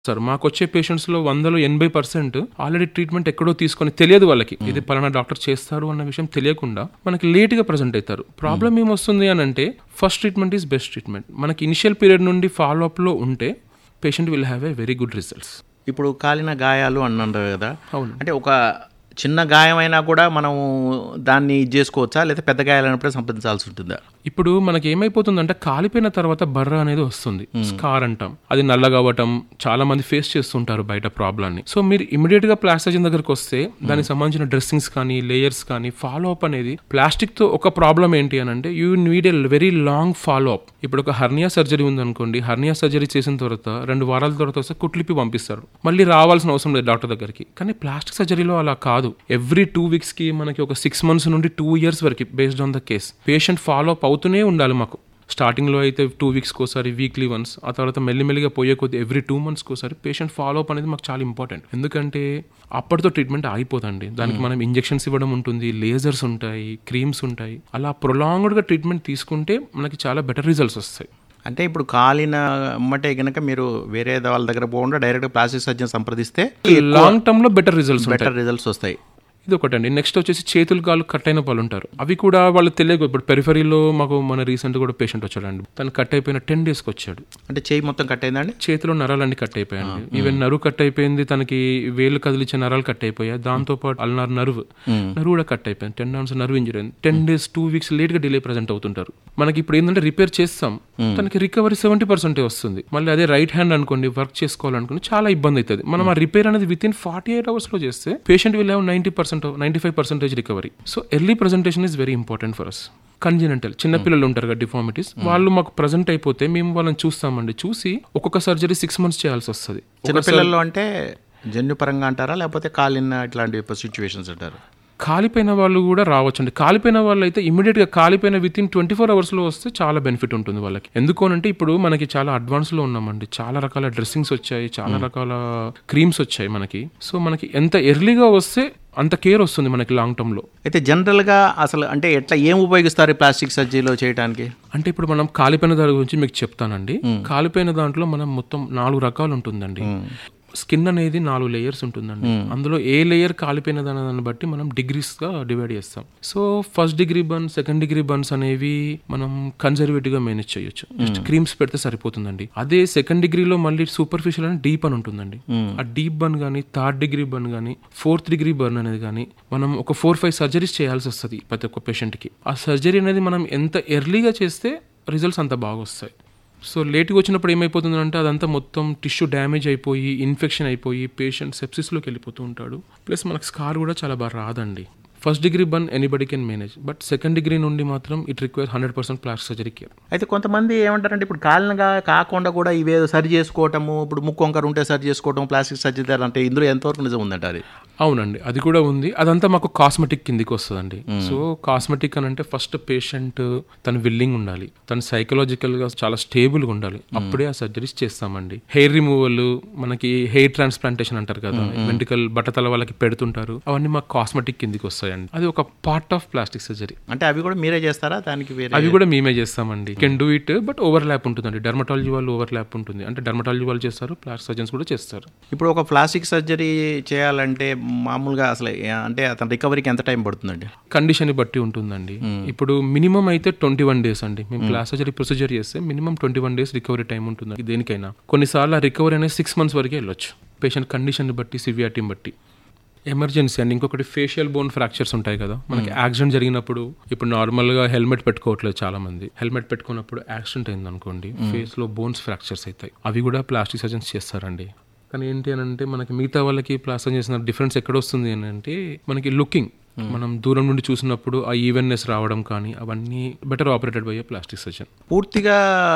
Sir మాకు వచ్చే patients లో వందలో ఎనభై పర్సెంట్ ఆల్రెడీ ట్రీట్మెంట్ ఎక్కడో తీసుకొని తెలియదు వాళ్ళకి ఇది పలానా డాక్టర్ చేస్తారు అన్న విషయం తెలియకుండా మనకి లేట్ గా ప్రజెంట్ అవుతారు ప్రాబ్లం ఏమొస్తుంది అని అంటే first treatment is best treatment మనకి ఇనిషియల్ పీరియడ్ నుండి ఫాలో అప్ లో ఉంటే patient will have a very good results ఇప్పుడు కాలిన గాయాలు అన్నారు కదా అవును. అంటే ఒక చిన్న గాయమైనా కూడా మనం దాన్ని ఇది చేసుకోవచ్చా లేదా పెద్ద గాయాలైనప్పుడే సంప్రదించాల్సి ఉంటుందా ఇప్పుడు మనకి ఏమైపోతుందంటే కాలిపోయిన తర్వాత బర్ర అనేది వస్తుంది స్కార్ అంటాం అది నల్లగా అవ్వటం చాలా మంది ఫేస్ చేస్తుంటారు బయట ప్రాబ్లమ్ని సో మీరు ఇమీడియట్ గా ప్లాస్టర్జన్ దగ్గరకు వస్తే దానికి సంబంధించిన డ్రెస్సింగ్స్ కానీ లేయర్స్ కానీ ఫాలో అప్ అనేది ప్లాస్టిక్ తో ఒక ప్రాబ్లం ఏంటి అని అంటే you need a very long follow up ఇప్పుడు ఒక హర్నియా సర్జరీ ఉందనుకోండి హర్నియా సర్జరీ చేసిన తర్వాత రెండు వారాల తర్వాత వస్తే కుట్లిపి పంపిస్తారు మళ్ళీ రావాల్సిన అవసరం లేదు డాక్టర్ దగ్గరికి కానీ ప్లాస్టిక్ సర్జరీలో అలా కాదు ఎవ్రీ టూ వీక్స్ కి మనకి ఒక సిక్స్ మంత్స్ నుండి టూ ఇయర్స్ వరకు based on the case patient follow up అవుతూనే ఉండాలి మాకు స్టార్టింగ్లో అయితే టూ వీక్స్కి ఒకసారి వీక్లీ వన్స్ ఆ తర్వాత మెల్లిమెల్లిగా పోయే కొద్ది ఎవ్రీ టూ మంత్స్కి ఒకసారి పేషెంట్ ఫాలో అప్ అనేది మాకు చాలా ఇంపార్టెంట్ ఎందుకంటే అప్పటితో ట్రీట్మెంట్ ఆగిపోదండి దానికి మనం ఇంజెక్షన్స్ ఇవ్వడం ఉంటుంది లేజర్స్ ఉంటాయి క్రీమ్స్ ఉంటాయి అలా ప్రొలాంగ్డ్గా ట్రీట్మెంట్ తీసుకుంటే మనకి చాలా బెటర్ రిజల్ట్స్ వస్తాయి అంటే ఇప్పుడు కాలిన అమ్మటే గనక మీరు వేరే వాళ్ళ దగ్గర పోకుండా డైరెక్ట్ ప్లాస్టిక్ సర్జన్ సంప్రదిస్తే లాంగ్ టర్మ్ లో బెటర్ రిజల్ట్స్ ఉంటాయి బెటర్ రిజల్ట్స్ వస్తాయి ఇది ఒకటండి నెక్స్ట్ వచ్చేసి చేతులు కాళ్ళు కట్ అయిన వాళ్ళు ఉంటారు అవి కూడా వాళ్ళు తెలియదు ఇప్పుడు పెరిఫరీలో మాకు మన రీసెంట్ కూడా పేషెంట్ వచ్చాడండి తను కట్ అయిపోయిన టెన్ డేస్కి వచ్చాడు అంటే చేయి మొత్తం కట్ అయిందండి చేతిలో నరాలన్నీ కట్ అయిపోయాయండి ఈవెన్ నరువు కట్ అయిపోయింది తనకి వేలు కదిలించే నరాలు కట్ అయిపోయాయి దాంతో పాటు అల్నార్ నర్వ్ నరువు కూడా కట్ అయిపోయింది టెన్ డౌన్స్ నర్వ్ ఇంజరీ అయింది ten days two weeks late గా డిలే ప్రజెంట్ అవుతుంటారు మనకి ఇప్పుడు ఏంటంటే రిపేర్ చేస్తాం తనకి రికవరీ సెవెంటీ పర్సెంటే వస్తుంది మళ్ళీ అదే రైట్ హ్యాండ్ అనుకోండి వర్క్ చేసుకోవాలనుకోండి చాలా ఇబ్బంది అవుతుంది మనం ఆ రిపేర్ అనేది within forty eight hours లో చేస్తే patient will have ninety percent ninety five percentage recovery so early presentation is very important for us congenital చిన్న పిల్లలు ఉంటారు కదా డిఫార్మిటీస్ వాళ్ళు మాకు ప్రజెంట్ అయిపోతే మేము వాళ్ళని చూస్తామండి చూసి ఒక్కొక్క సర్జరీ సిక్స్ మంత్స్ చేయాల్సి వస్తుంది చిన్నపిల్లల్లో అంటే జన్యుపరంగా అంటారా లేకపోతే కాలిన ఇట్లాంటి సిచ్యువేషన్స్ అంటారు కాలిపోయిన వాళ్ళు కూడా రావచ్చండి కాలిపోయిన వాళ్ళు అయితే ఇమీడియట్ గా కాలిపోయిన within twenty four hours లో వస్తే చాలా బెనిఫిట్ ఉంటుంది వాళ్ళకి ఎందుకు అంటే ఇప్పుడు మనకి చాలా అడ్వాన్స్ లో ఉన్నామండి చాలా రకాల డ్రెస్సింగ్స్ వచ్చాయి చాలా రకాల క్రీమ్స్ వచ్చాయి మనకి సో మనకి ఎంత ఎర్లీగా వస్తే అంత కేర్ వస్తుంది మనకి లాంగ్ టర్మ్ లో అయితే జనరల్గా అసలు అంటే ఎట్లా ఏం ఉపయోగిస్తారు ఈ ప్లాస్టిక్ సర్జరీలో చేయడానికి అంటే ఇప్పుడు మనం కాలిపోయిన దాని గురించి మీకు చెప్తానండి కాలిపోయిన దాంట్లో మనం మొత్తం నాలుగు రకాలు ఉంటుందండి స్కిన్ అనేది నాలుగు లేయర్స్ ఉంటుందండి అందులో ఏ లేయర్ కాలిపోయిన దాన్ని బట్టి మనం డిగ్రీస్ గా డివైడ్ చేస్తాం so first degree burn second degree burns అనేవి మనం కన్జర్వేటివ్ గా మేనేజ్ చేయొచ్చు జస్ట్ క్రీమ్స్ పెడితే సరిపోతుందండి అదే సెకండ్ డిగ్రీలో మళ్ళీ సూపర్ఫిషియల్ అని డీప్ అని ఉంటుందండి ఆ డీప్ బర్న్ కానీ థర్డ్ డిగ్రీ బర్న్ కానీ ఫోర్త్ డిగ్రీ బర్న్ అనేది కానీ మనం ఒక ఫోర్ ఫైవ్ సర్జరీస్ చేయాల్సి వస్తుంది ప్రతి ఒక్క పేషెంట్ కి ఆ సర్జరీ అనేది మనం ఎంత ఎర్లీగా చేస్తే రిజల్ట్స్ అంత బాగా వస్తాయి సో లేట్గా వచ్చినప్పుడు ఏమైపోతుందంటే అదంతా మొత్తం టిష్యూ డ్యామేజ్ అయిపోయి ఇన్ఫెక్షన్ అయిపోయి పేషెంట్ సెప్సిస్లోకి వెళ్ళిపోతూ ఉంటాడు ప్లస్ మనకు స్కార్ కూడా చాలా బాగా రాదండి first degree burn anybody can manage but second degree నుండి మాత్రం it require hundred percent plastic surgery care అయితే కొంతమంది ఏమంటారంటే ఇప్పుడు కాలినగా కాకుండా కూడా ఇవేదో సరి చేసుకోవటము ఇప్పుడు ముక్కు వంకర ఉంటే సరి చేసుకోవటం ప్లాస్టిక్ సర్జరీ అంటే ఇందులో ఎంతవరకు నిజం ఉందంట అది అవునండి అది కూడా ఉంది అదంతా మాకు కాస్మెటిక్ కిందికి వస్తుందండి సో కాస్మెటిక్ అని అంటే ఫస్ట్ పేషెంట్ తన విల్లింగ్ ఉండాలి తను సైకలాజికల్ గా చాలా స్టేబుల్ గా ఉండాలి అప్పుడే ఆ సర్జరీస్ చేస్తామండి హెయిర్ రిమూవల్ మనకి హెయిర్ ట్రాన్స్ప్లాంటేషన్ అంటారు కదా వెంట్రికల్ బట్టతల వాళ్ళకి పెడుతుంటారు అవన్నీ మాకు కాస్మెటిక్ కిందికి వస్తాయండి అది ఒక పార్ట్ ఆఫ్ ప్లాస్టిక్ సర్జరీ అంటే అవి కూడా మీరే చేస్తారా దానికి వేరే అవి కూడా మేమే చేస్తామండి can do it but overlap ఉంటుందండి డర్మటాలజీ వాళ్ళు ఓవర్ ల్యాప్ ఉంటుంది అంటే డర్మటాలజీ వాళ్ళు చేస్తారు ప్లాస్టిక్ సర్జన్స్ కూడా చేస్తారు ఇప్పుడు ఒక ప్లాస్టిక్ సర్జరీ చేయాలంటే మామూలుగా అసలు ఏ- అంటే అతని రికవరీకి ఎంత టైం పడుతుందండి కండిషన్ బట్టి ఉంటుందండి ఇప్పుడు మినిమం అయితే ట్వంటీ వన్ డేస్ అండి మేము ప్లాస్ సర్జరీ ప్రొసీజర్ చేస్తే minimum twenty one days recovery time ఉంటుంది దేనికైనా కొన్నిసార్లు ఆ రికవరీ అనేది సిక్స్ మంత్స్ వరకే వెళ్ళొచ్చు పేషెంట్ కండిషన్ బట్టి సివియారిటీని బట్టి ఎమర్జెన్సీ అండి ఇంకొకటి ఫేషియల్ బోన్ ఫ్రాక్చర్స్ ఉంటాయి కదా మనకి యాక్సిడెంట్ జరిగినప్పుడు ఇప్పుడు నార్మల్ గా హెల్మెట్ పెట్టుకోవట్లేదు చాలా మంది హెల్మెట్ పెట్టుకున్నప్పుడు యాక్సిడెంట్ అయింది అనుకోండి ఫేస్ లో బోన్స్ ఫ్రాక్చర్స్ అవుతాయి అవి కూడా ప్లాస్టిక్ సర్జన్స్ చేస్తారండి కానీ ఏంటి అని అంటే మనకి మిగతా వాళ్ళకి ప్లాస్టర్ చేసిన డిఫరెన్స్ ఎక్కడ వస్తుంది అని అంటే మనకి లుకింగ్ మనం దూరం నుండి చూసినప్పుడు ఆ ఈవెన్నెస్ రావడం కానీ అవన్నీ better operated by plastic surgeon పూర్తిగా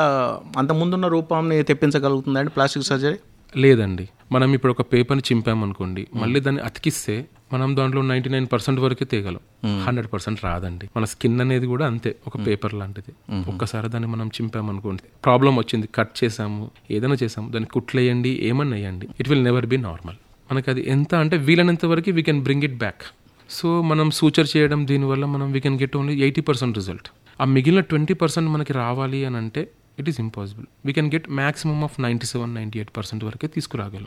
అంత ముందున్న రూపాన్ని తెప్పించగలుగుతుందండి ప్లాస్టిక్ సర్జరీ లేదండి మనం ఇప్పుడు ఒక పేపర్ని చింపామనుకోండి మళ్ళీ దాన్ని అతికిస్తే మనం దాంట్లో నైన్టీ నైన్ పర్సెంట్ వరకే తేగలం హండ్రెడ్ పర్సెంట్ రాదండి మన స్కిన్ అనేది కూడా అంతే ఒక పేపర్ లాంటిది ఒక్కసారి దాన్ని మనం చింపామనుకోండి ప్రాబ్లం వచ్చింది కట్ చేసాము ఏదైనా చేసాము దాన్ని కుట్లేయండి ఏమన్నా వేయండి it will never be normal మనకి అది ఎంత అంటే వీలైనంత వరకు we can bring it back so మనం సూచర్ చేయడం దీనివల్ల మనం we can get only eighty percent result ఆ మిగిలిన ట్వంటీ పర్సెంట్ మనకి రావాలి అని అంటే it is impossible we can get maximum of ninety seven ninety eight percent వరకే తీసుకురాగలం